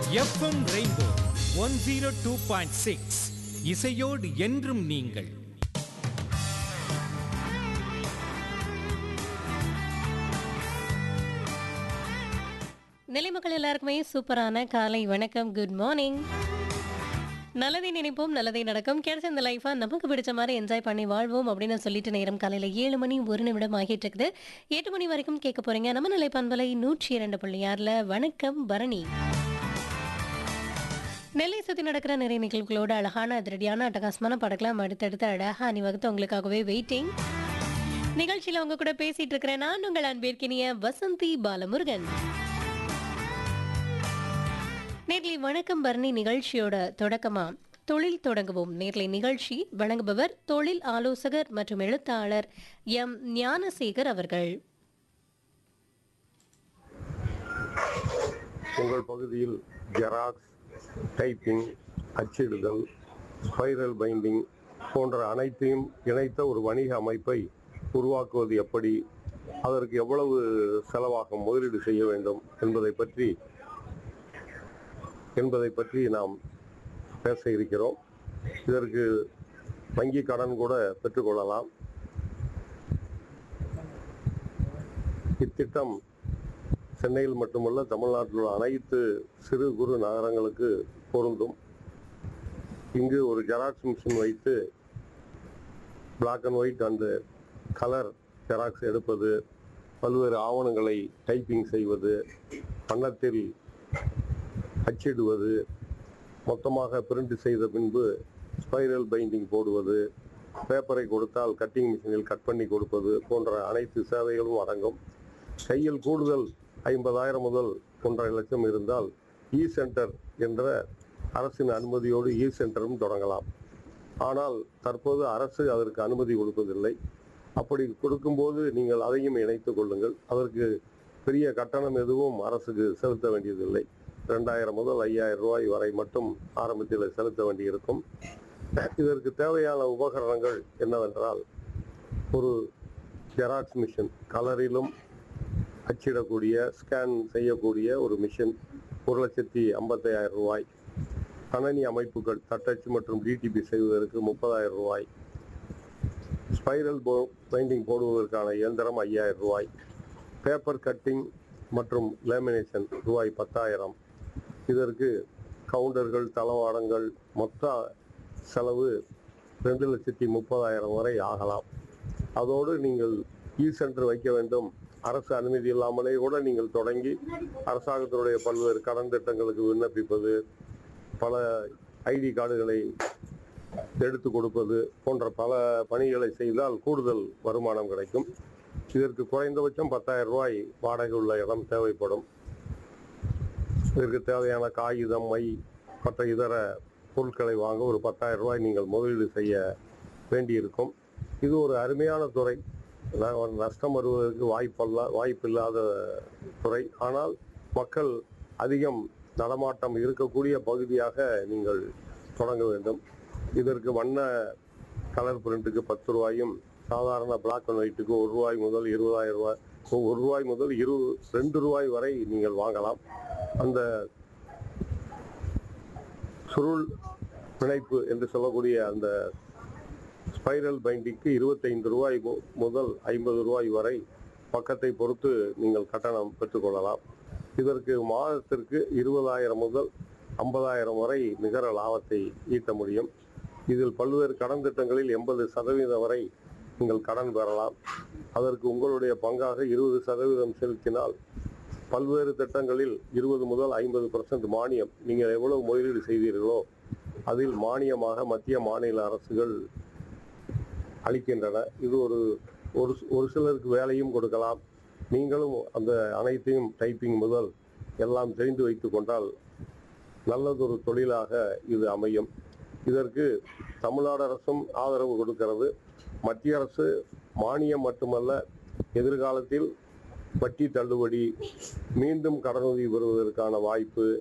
FM rainbow one zero two point six இசையோடு என்றும் நீங்கள் நிலைமக்கள் எல்லாருக்குமே சூப்பரான காலை வணக்கம் குட் மார்னிங் நல்லதை நினைப்போம் நல்லதை நடக்கும் கிடைச்ச இந்த லைஃபா நமக்கு பிடிச்ச மாதிரி என்ஜாய் பண்ணி வாழ்வோம் அப்படின்னு சொல்லிட்டு நேரம் காலையில ஏழு மணி ஒரு நிமிடம் ஆகிட்டு இருக்குது எட்டு மணி வரைக்கும் கேட்க போறீங்க நம்ம நிலை பண்பலை நூற்றி இரண்டு புள்ளி ஆறுல வணக்கம் பரணி நெல்லை சுற்றி நடக்கிற நிறைய நிகழ்வுகளோட அழகான அதிரடியான அட்டகாசமான படக்கலாம் அடுத்தடுத்து அழகா அணிவகுத்து உங்களுக்காகவே வெயிட்டிங் நிகழ்ச்சியில உங்க கூட பேசிட்டு இருக்கிறேன் நான் உங்கள் அன்பிற்கினிய வசந்தி பாலமுருகன் நேர்லி வணக்கம் பரணி நிகழ்ச்சியோட தொடக்கமா தொழில் தொடங்குவோம் நேர்லை நிகழ்ச்சி வழங்குபவர் தொழில் ஆலோசகர் மற்றும் எழுத்தாளர் எம் ஞானசேகர் அவர்கள் உங்கள் பகுதியில் ஜெராக்ஸ் டைப்பிங் அச்சிடுதல் ஸ்பைரல் பைண்டிங் போன்ற அனைத்தையும் இணைத்த ஒரு வணிக அமைப்பை உருவாக்குவது எப்படி அதற்கு எவ்வளவு செலவாகும் முதலீடு செய்ய வேண்டும் என்பதை பற்றி என்பதை பற்றி நாம் பேச இருக்கிறோம் இதற்கு வங்கி கடன் கூட பெற்றுக்கொள்ளலாம் இத்திட்டம் சென்னையில் மட்டுமல்ல தமிழ்நாட்டில் உள்ள அனைத்து சிறு குறு நகரங்களுக்கு பொருந்தும் இங்கு ஒரு ஜெராக்ஸ் மிஷின் வைத்து black and white and colour xerox எடுப்பது பல்வேறு ஆவணங்களை டைப்பிங் செய்வது வண்ணத்தில் அச்சிடுவது மொத்தமாக பிரிண்ட் செய்த பின்பு ஸ்பைரல் பைண்டிங் போடுவது பேப்பரை கொடுத்தால் கட்டிங் மிஷினில் கட் பண்ணி கொடுப்பது போன்ற அனைத்து சேவைகளும் அடங்கும் கையில் கூடுதல் ஐம்பதாயிரம் முதல் ஒன்றரை லட்சம் இருந்தால் இ சென்டர் என்ற அரசின் அனுமதியோடு இ சென்டரும் தொடங்கலாம் ஆனால் தற்போது அரசு அதற்கு அனுமதி கொடுப்பதில்லை அப்படி கொடுக்கும்போது நீங்கள் அதையும் இணைத்துக் கொள்ளுங்கள் அதற்கு பெரிய கட்டணம் எதுவும் அரசுக்கு செலுத்த வேண்டியதில்லை ரெண்டாயிரம் முதல் ஐயாயிரம் ரூபாய் வரை மட்டும் ஆரம்பத்தில் செலுத்த வேண்டியிருக்கும் இதற்கு தேவையான உபகரணங்கள் என்னவென்றால் ஒரு ஜெராக்ஸ் மிஷின் கலரிலும் அச்சிடக்கூடிய ஸ்கேன் செய்யக்கூடிய ஒரு மிஷின் ஒரு லட்சத்தி ஐம்பத்தையாயிரம் ரூபாய் கணனி அமைப்புகள் தட்டச்சு மற்றும் டிடிபி செய்வதற்கு முப்பதாயிரம் ரூபாய் ஸ்பைரல் போ பைண்டிங் போடுவதற்கான இயந்திரம் ஐயாயிரம் ரூபாய் பேப்பர் கட்டிங் மற்றும் லேமினேஷன் ரூபாய் பத்தாயிரம் இதற்கு கவுண்டர்கள் தளவாடங்கள் மொத்த செலவு ரெண்டு லட்சத்தி முப்பதாயிரம் வரை ஆகலாம் அதோடு நீங்கள் இ சென்டர் வைக்க வேண்டும் அரசு அனுமதி இல்லாமலே கூட நீங்கள் தொடங்கி அரசாங்கத்தினுடைய பல்வேறு கடன் திட்டங்களுக்கு விண்ணப்பிப்பது பல ஐடி கார்டுகளை எடுத்து கொடுப்பது போன்ற பல பணிகளை செய்தால் கூடுதல் வருமானம் கிடைக்கும் இதற்கு குறைந்தபட்சம் பத்தாயிரம் ரூபாய் வாடகை உள்ள இடம் தேவைப்படும் இதற்கு தேவையான காகிதம் மை மற்ற இதர பொருட்களை வாங்க ஒரு பத்தாயிரம் ரூபாய் நீங்கள் முதலீடு செய்ய வேண்டியிருக்கும் இது ஒரு அருமையான துறை ந- நஷ்டம் வருவதற்கு வாய்ப்பல்ல வாய்ப்பில்லாத துறை ஆனால் மக்கள் அதிகம் நடமாட்டம் இருக்கக்கூடிய பகுதியாக நீங்கள் தொடங்க வேண்டும் இதற்கு வண்ண கலர் பிரிண்ட்டுக்கு பத்து ரூபாயும் சாதாரண பிளாக் அண்ட் ஒயிட்டுக்கு ஒரு ரூபாய் முதல் இருபதாயிரம் ரூபாய் ஒ- ஒரு ரூபாய் முதல் இரு ரெண்டு ரூபாய் வரை நீங்கள் வாங்கலாம் அந்த சுருள் பிணைப்பு என்று சொல்லக்கூடிய அந்த ஸ்பைரல் பைண்டிங்க்கு இருபத்தைந்து ரூபாய் மு- முதல் ஐம்பது ரூபாய் வரை பக்கத்தை பொறுத்து நீங்கள் கட்டணம் பெற்றுக்கொள்ளலாம் இதற்கு மாதத்திற்கு இருபதாயிரம் முதல் ஐம்பதாயிரம் வரை நிகர லாபத்தை ஈட்ட முடியும் இதில் பல்வேறு கடன் திட்டங்களில் எண்பது சதவீதம் வரை நீங்கள் கடன் பெறலாம் அதற்கு உங்களுடைய பங்காக இருபது சதவீதம் செலுத்தினால் பல்வேறு திட்டங்களில் இருபது முதல் ஐம்பது பர்சன்ட் மானியம் நீங்கள் எவ்வளவு முதலீடு செய்தீர்களோ அதில் மானியமாக மத்திய மாநில அரசுகள் அளிக்கின்றன இது ஒரு ஒரு ஒரு சிலருக்கு வேலையும் கொடுக்கலாம் நீங்களும் அந்த அனைத்தையும் டைப்பிங் முதல் எல்லாம் தெரிந்து வைத்துக் கொண்டால் நல்லதொரு தொழிலாக இது அமையும் இதற்கு தமிழ்நாடு அரசும் ஆதரவு கொடுக்கிறது மத்திய அரசு மானியம் மட்டுமல்ல எதிர்காலத்தில் வட்டி தள்ளுபடி மீண்டும் கடனுதவி பெறுவதற்கான வாய்ப்பு